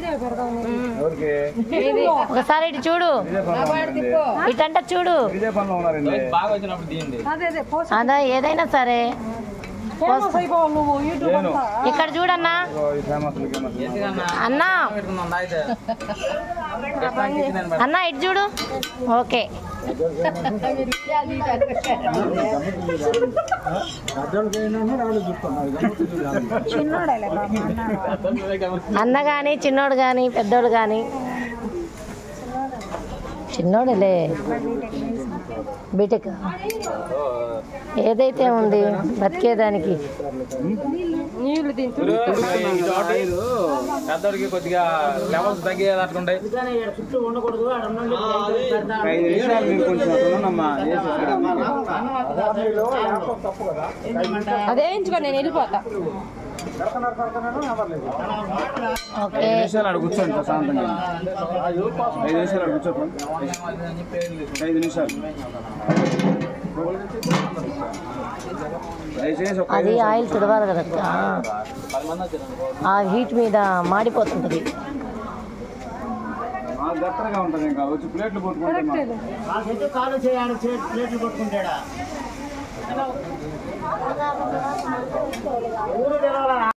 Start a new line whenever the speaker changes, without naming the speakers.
ఎవరికి
ఒకసారి ఇటు చూడు
ఇదే పనిలో ఉన్నారండి
ఇటంట చూడు
ఇదే పనిలో ఉన్నారండి
బాగా వచ్చినప్పుడు తీయండి
అదా ఏదైనా సరే
నేను
ఇక్కడ చూడన్నా
ఇదిగో ఈ ఫేమస్ ఫేమస్
ఎందుకన్నా
అన్నా
పెట్టుకుందాం తాగితే కష్టానికి ఇచ్చిందని పెడతాం.
అన్నా ఇటు చూడు ఓకే అన్న కానీ చిన్నోడు కానీ పెద్దోడు కానీ చిన్నోడులే బీటెక్ ఏదైతే ఉంది బతికేదానికి
ఇప్పుడు ఈ తోట ఇది పెద్దోడికి కొద్దిగా లెవెల్స్ తగ్గేది అట్లుంటాయి
ఐదు నిమిషాలు మీరు కొంచెం అక్కడ ఉన్నామ్మా
అదే ఎంచుకో నేను వెళ్ళిపోతా
ఓకే
ఐదు నిమిషాలు అక్కడ కూర్చోండి ప్రశాంతంగా ఐదు నిమిషాలు అక్కడ కూర్చోండి ఐదు నిమిషాలు దయచేసి ఒక ఐదు
అది
నిమిషాలు
ఆయిల్ తుడవాలి కదా ఆ,
పది మంది వచ్చారు
ఆ హీట్ మీద మాడిపోతుంటుంది
మాకు గట్టరగా ఉంటుంది ఇంకా వచ్చి ప్లేట్లు కొట్టుకుంటే మాకు.